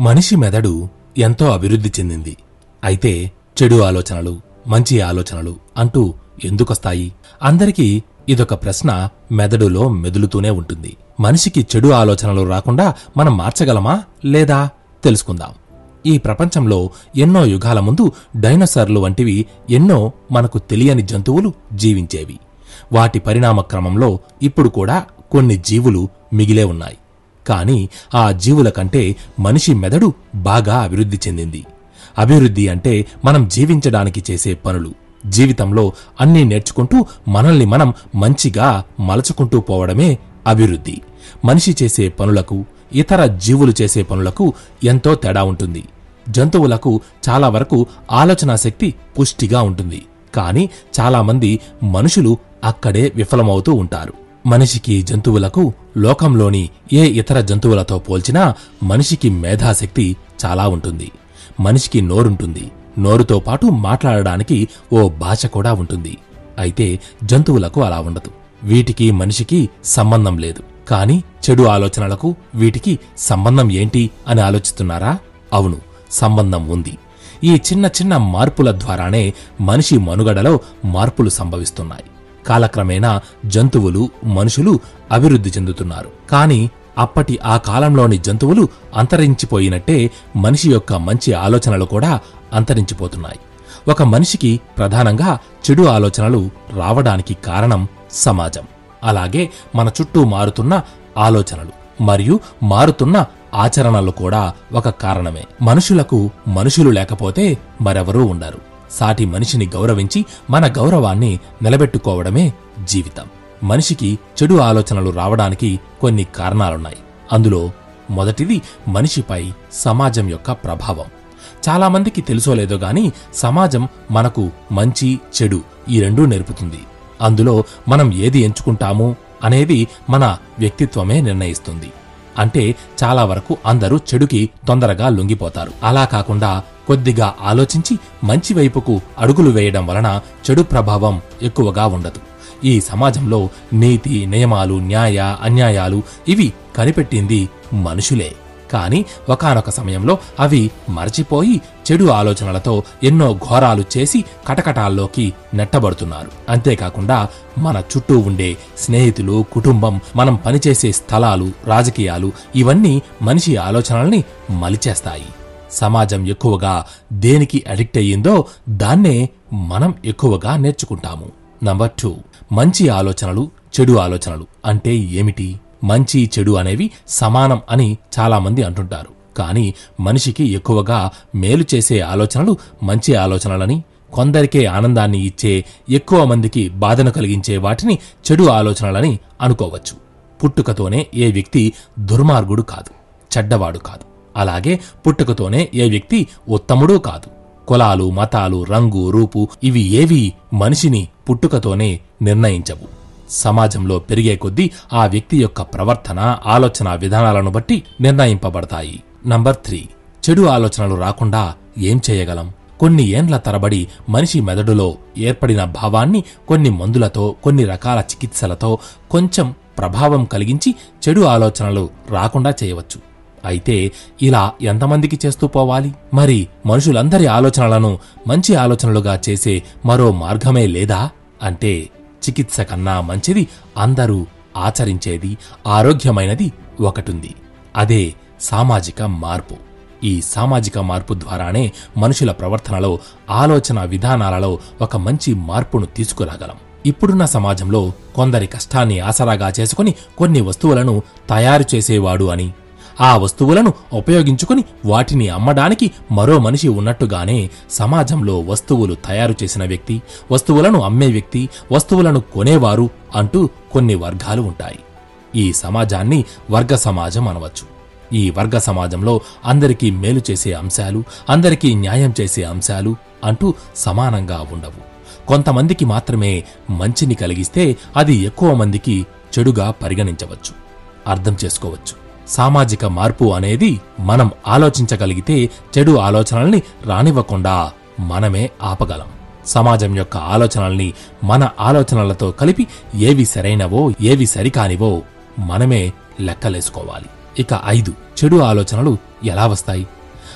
మనిషి మెదడు ఎంతో అభివృద్ధి చెందింది అయితే చెడు ఆలోచనలు మంచి ఆలోచనలు అంటూ ఎందుకొస్తాయి అందరికీ ఇదొక ప్రశ్న మెదడులో మెదులుతూనే ఉంటుంది మనిషికి చెడు ఆలోచనలు రాకుండా మనం మార్చగలమా లేదా తెలుసుకుందాం ఈ ప్రపంచంలో ఎన్నో యుగాల ముందు డైనోసార్లు వంటివి ఎన్నో మనకు తెలియని జంతువులు జీవించేవి వాటి పరిణామ క్రమంలో ఇప్పుడు కూడా కొన్ని జీవులు మిగిలే ఉన్నాయి కానీ ఆ జీవుల కంటే మనిషి మెదడు బాగా అభివృద్ధి చెందింది అభివృద్ధి అంటే మనం జీవించడానికి చేసే పనులు జీవితంలో అన్నీ నేర్చుకుంటూ మనల్ని మనం మంచిగా మలచుకుంటూ పోవడమే అభివృద్ధి మనిషి చేసే పనులకు ఇతర జీవులు చేసే పనులకు ఎంతో తేడా ఉంటుంది జంతువులకు చాలా వరకు ఆలోచనా శక్తి పుష్టిగా ఉంటుంది కానీ చాలామంది మనుషులు అక్కడే విఫలమవుతూ ఉంటారు మనిషికి జంతువులకు లోకంలోని ఏ ఇతర జంతువులతో పోల్చినా మనిషికి మేధాశక్తి చాలా ఉంటుంది మనిషికి నోరుంటుంది నోరుతో పాటు మాట్లాడడానికి ఓ భాష కూడా ఉంటుంది అయితే జంతువులకు అలా ఉండదు వీటికి మనిషికి సంబంధం లేదు కాని చెడు ఆలోచనలకు వీటికి సంబంధం ఏంటి అని ఆలోచిస్తున్నారా అవును సంబంధం ఉంది ఈ చిన్న చిన్న మార్పుల ద్వారానే మనిషి మనుగడలో మార్పులు సంభవిస్తున్నాయి కాలక్రమేణా జంతువులు మనుషులు అభివృద్ధి చెందుతున్నారు కానీ అప్పటి ఆ కాలంలోని జంతువులు అంతరించిపోయినట్టే మనిషి యొక్క మంచి ఆలోచనలు కూడా అంతరించిపోతున్నాయి ఒక మనిషికి ప్రధానంగా చెడు ఆలోచనలు రావడానికి కారణం సమాజం అలాగే మన చుట్టూ మారుతున్న ఆలోచనలు మరియు మారుతున్న ఆచరణలు కూడా ఒక కారణమే మనుషులకు మనుషులు లేకపోతే మరెవరూ ఉండరు సాటి మనిషిని గౌరవించి మన గౌరవాన్ని నిలబెట్టుకోవడమే జీవితం మనిషికి చెడు ఆలోచనలు రావడానికి కొన్ని కారణాలున్నాయి అందులో మొదటిది మనిషిపై సమాజం యొక్క ప్రభావం చాలామందికి తెలుసో లేదో గాని సమాజం మనకు మంచి చెడు ఈ రెండూ నేర్పుతుంది అందులో మనం ఏది ఎంచుకుంటాము అనేది మన వ్యక్తిత్వమే నిర్ణయిస్తుంది అంటే చాలా వరకు అందరూ చెడుకి తొందరగా లొంగిపోతారు అలా కాకుండా కొద్దిగా ఆలోచించి మంచి వైపుకు అడుగులు వేయడం వలన చెడు ప్రభావం ఎక్కువగా ఉండదు ఈ సమాజంలో నీతి నియమాలు న్యాయ అన్యాయాలు ఇవి కనిపెట్టింది మనుషులే కాని ఒకానొక సమయంలో అవి మరచిపోయి చెడు ఆలోచనలతో ఎన్నో ఘోరాలు చేసి కటకటాల్లోకి నెట్టబడుతున్నారు అంతేకాకుండా మన చుట్టూ ఉండే స్నేహితులు కుటుంబం మనం పనిచేసే స్థలాలు రాజకీయాలు ఇవన్నీ మనిషి ఆలోచనల్ని మలిచేస్తాయి సమాజం ఎక్కువగా దేనికి అడిక్ట్ అయ్యిందో దాన్నే మనం ఎక్కువగా నేర్చుకుంటాము నంబర్ టూ మంచి ఆలోచనలు చెడు ఆలోచనలు అంటే ఏమిటి మంచి చెడు అనేవి సమానం అని చాలామంది అంటుంటారు కానీ మనిషికి ఎక్కువగా మేలు చేసే ఆలోచనలు మంచి ఆలోచనలని కొందరికే ఆనందాన్ని ఇచ్చే ఎక్కువ మందికి బాధను కలిగించే వాటిని చెడు ఆలోచనలని అనుకోవచ్చు పుట్టుకతోనే ఏ వ్యక్తి దుర్మార్గుడు కాదు చెడ్డవాడు కాదు అలాగే పుట్టుకతోనే ఏ వ్యక్తి ఉత్తముడూ కాదు కులాలు మతాలు రంగు రూపు ఇవి ఏవి మనిషిని పుట్టుకతోనే నిర్ణయించవు సమాజంలో పెరిగే కొద్దీ ఆ వ్యక్తి యొక్క ప్రవర్తన ఆలోచన విధానాలను బట్టి నిర్ణయింపబడతాయి నంబర్ త్రీ చెడు ఆలోచనలు రాకుండా ఏం చేయగలం కొన్ని ఏండ్ల తరబడి మనిషి మెదడులో ఏర్పడిన భావాన్ని కొన్ని మందులతో కొన్ని రకాల చికిత్సలతో కొంచెం ప్రభావం కలిగించి చెడు ఆలోచనలు రాకుండా చేయవచ్చు అయితే ఇలా ఎంతమందికి చేస్తూ పోవాలి మరి మనుషులందరి ఆలోచనలను మంచి ఆలోచనలుగా చేసే మరో మార్గమే లేదా అంటే చికిత్స కన్నా మంచిది అందరూ ఆచరించేది ఆరోగ్యమైనది ఒకటుంది అదే సామాజిక మార్పు ఈ సామాజిక మార్పు ద్వారానే మనుషుల ప్రవర్తనలో ఆలోచన విధానాలలో ఒక మంచి మార్పును తీసుకురాగలం ఇప్పుడున్న సమాజంలో కొందరి కష్టాన్ని ఆసరాగా చేసుకుని కొన్ని వస్తువులను తయారు చేసేవాడు అని ఆ వస్తువులను ఉపయోగించుకుని వాటిని అమ్మడానికి మరో మనిషి ఉన్నట్టుగానే సమాజంలో వస్తువులు తయారు చేసిన వ్యక్తి వస్తువులను అమ్మే వ్యక్తి వస్తువులను కొనేవారు అంటూ కొన్ని వర్గాలు ఉంటాయి ఈ సమాజాన్ని వర్గ సమాజం అనవచ్చు ఈ వర్గ సమాజంలో అందరికీ మేలు చేసే అంశాలు అందరికీ న్యాయం చేసే అంశాలు అంటూ సమానంగా ఉండవు కొంతమందికి మాత్రమే మంచిని కలిగిస్తే అది ఎక్కువ మందికి చెడుగా పరిగణించవచ్చు అర్థం చేసుకోవచ్చు సామాజిక మార్పు అనేది మనం ఆలోచించగలిగితే చెడు ఆలోచనల్ని రానివ్వకుండా మనమే ఆపగలం సమాజం యొక్క ఆలోచనల్ని మన ఆలోచనలతో కలిపి ఏవి సరైనవో ఏవి సరికానివో మనమే లెక్కలేసుకోవాలి ఇక ఐదు చెడు ఆలోచనలు ఎలా వస్తాయి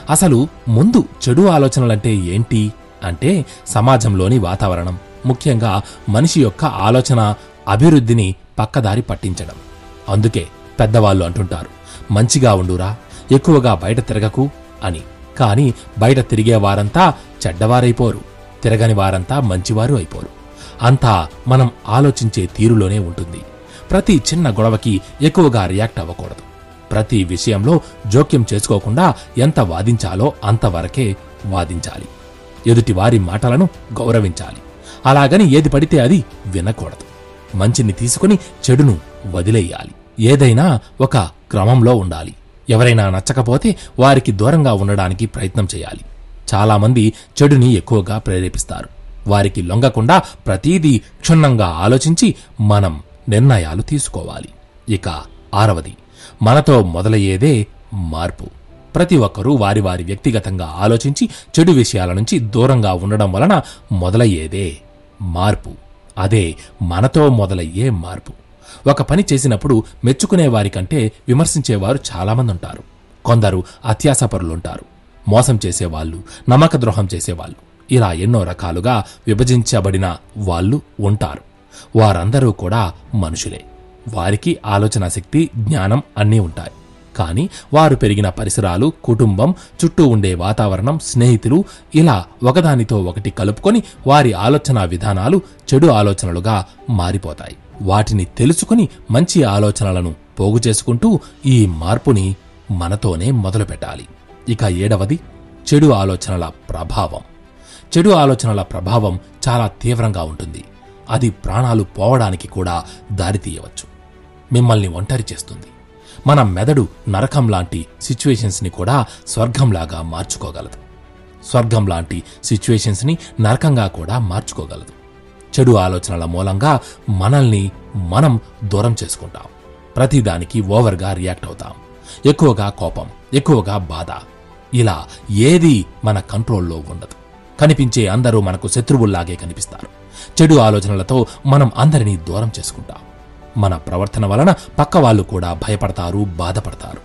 అసలు ముందు చెడు ఆలోచనలంటే ఏంటి అంటే సమాజంలోని వాతావరణం ముఖ్యంగా మనిషి యొక్క ఆలోచన అభివృద్ధిని పక్కదారి పట్టించడం అందుకే పెద్దవాళ్ళు అంటుంటారు మంచిగా ఉండురా ఎక్కువగా బయట తిరగకు అని కాని బయట తిరిగే వారంతా చెడ్డవారైపోరు తిరగని వారంతా మంచివారు అయిపోరు అంతా మనం ఆలోచించే తీరులోనే ఉంటుంది ప్రతి చిన్న గొడవకి ఎక్కువగా రియాక్ట్ అవ్వకూడదు ప్రతి విషయంలో జోక్యం చేసుకోకుండా ఎంత వాదించాలో అంతవరకే వాదించాలి ఎదుటి వారి మాటలను గౌరవించాలి అలాగని ఏది పడితే అది వినకూడదు మంచిని తీసుకుని చెడును వదిలేయాలి ఏదైనా ఒక క్రమంలో ఉండాలి ఎవరైనా నచ్చకపోతే వారికి దూరంగా ఉండడానికి ప్రయత్నం చేయాలి చాలామంది చెడుని ఎక్కువగా ప్రేరేపిస్తారు వారికి లొంగకుండా ప్రతీదీ క్షుణ్ణంగా ఆలోచించి మనం నిర్ణయాలు తీసుకోవాలి ఇక ఆరవది మనతో మొదలయ్యేదే మార్పు ప్రతి ఒక్కరూ వారి వారి వ్యక్తిగతంగా ఆలోచించి చెడు విషయాల నుంచి దూరంగా ఉండడం వలన మొదలయ్యేదే మార్పు అదే మనతో మొదలయ్యే మార్పు ఒక పని చేసినప్పుడు మెచ్చుకునే వారికంటే విమర్శించేవారు చాలామంది ఉంటారు కొందరు అత్యాసపరులుంటారు మోసం చేసేవాళ్ళు నమ్మక ద్రోహం చేసేవాళ్ళు ఇలా ఎన్నో రకాలుగా విభజించబడిన వాళ్ళు ఉంటారు వారందరూ కూడా మనుషులే వారికి ఆలోచన శక్తి జ్ఞానం అన్నీ ఉంటాయి కానీ వారు పెరిగిన పరిసరాలు కుటుంబం చుట్టూ ఉండే వాతావరణం స్నేహితులు ఇలా ఒకదానితో ఒకటి కలుపుకొని వారి ఆలోచన విధానాలు చెడు ఆలోచనలుగా మారిపోతాయి వాటిని తెలుసుకుని మంచి ఆలోచనలను పోగు చేసుకుంటూ ఈ మార్పుని మనతోనే మొదలుపెట్టాలి ఇక ఏడవది చెడు ఆలోచనల ప్రభావం చెడు ఆలోచనల ప్రభావం చాలా తీవ్రంగా ఉంటుంది అది ప్రాణాలు పోవడానికి కూడా దారితీయవచ్చు మిమ్మల్ని ఒంటరి చేస్తుంది మన మెదడు నరకం లాంటి సిచ్యువేషన్స్ని కూడా స్వర్గంలాగా మార్చుకోగలదు స్వర్గం లాంటి సిచ్యువేషన్స్ని నరకంగా కూడా మార్చుకోగలదు చెడు ఆలోచనల మూలంగా మనల్ని మనం దూరం చేసుకుంటాం ప్రతిదానికి ఓవర్గా రియాక్ట్ అవుతాం ఎక్కువగా కోపం ఎక్కువగా బాధ ఇలా ఏది మన కంట్రోల్లో ఉండదు కనిపించే అందరూ మనకు శత్రువుల్లాగే కనిపిస్తారు చెడు ఆలోచనలతో మనం అందరినీ దూరం చేసుకుంటాం మన ప్రవర్తన వలన పక్క వాళ్ళు కూడా భయపడతారు బాధపడతారు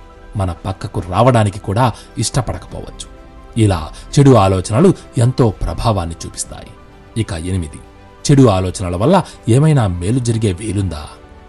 మన పక్కకు రావడానికి కూడా ఇష్టపడకపోవచ్చు ఇలా చెడు ఆలోచనలు ఎంతో ప్రభావాన్ని చూపిస్తాయి ఇక ఎనిమిది చెడు ఆలోచనల వల్ల ఏమైనా మేలు జరిగే వీలుందా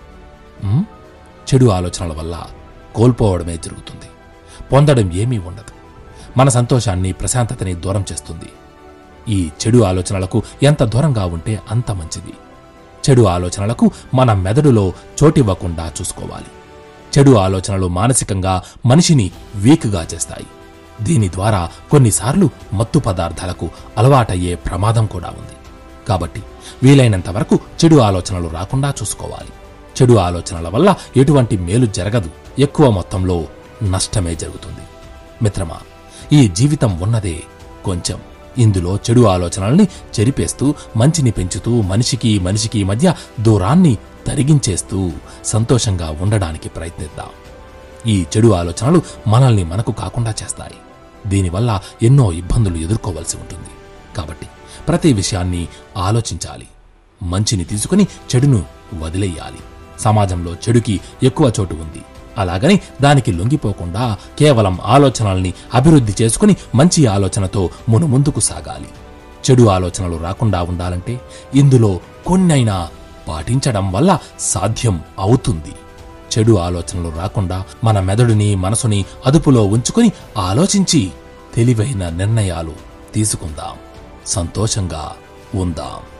ఉమ్? చెడు ఆలోచనల వల్ల కోల్పోవడమే జరుగుతుంది పొందడం ఏమీ ఉండదు మన సంతోషాన్ని ప్రశాంతతని దూరం చేస్తుంది ఈ చెడు ఆలోచనలకు ఎంత దూరంగా ఉంటే అంత మంచిది చెడు ఆలోచనలకు మన మెదడులో చోటివ్వకుండా చూసుకోవాలి చెడు ఆలోచనలు మానసికంగా మనిషిని వీక్గా చేస్తాయి దీని ద్వారా కొన్నిసార్లు మత్తు పదార్థాలకు అలవాటయ్యే ప్రమాదం కూడా ఉంది కాబట్టి వీలైనంత వరకు చెడు ఆలోచనలు రాకుండా చూసుకోవాలి చెడు ఆలోచనల వల్ల ఎటువంటి మేలు జరగదు ఎక్కువ మొత్తంలో నష్టమే జరుగుతుంది మిత్రమా ఈ జీవితం ఉన్నదే కొంచెం ఇందులో చెడు ఆలోచనల్ని చెరిపేస్తూ మంచిని పెంచుతూ మనిషికి మనిషికి మధ్య దూరాన్ని తరిగించేస్తూ సంతోషంగా ఉండడానికి ప్రయత్నిద్దాం ఈ చెడు ఆలోచనలు మనల్ని మనకు కాకుండా చేస్తాయి దీనివల్ల ఎన్నో ఇబ్బందులు ఎదుర్కోవలసి ఉంటుంది కాబట్టి ప్రతి విషయాన్ని ఆలోచించాలి మంచిని తీసుకుని చెడును వదిలేయాలి సమాజంలో చెడుకి ఎక్కువ చోటు ఉంది అలాగని దానికి లొంగిపోకుండా కేవలం ఆలోచనల్ని అభివృద్ధి చేసుకుని మంచి ఆలోచనతో మును ముందుకు సాగాలి చెడు ఆలోచనలు రాకుండా ఉండాలంటే ఇందులో కొన్నైనా పాటించడం వల్ల సాధ్యం అవుతుంది చెడు ఆలోచనలు రాకుండా మన మెదడుని మనసుని అదుపులో ఉంచుకుని ఆలోచించి తెలివైన నిర్ణయాలు తీసుకుందాం సంతోషంగా ఉందాం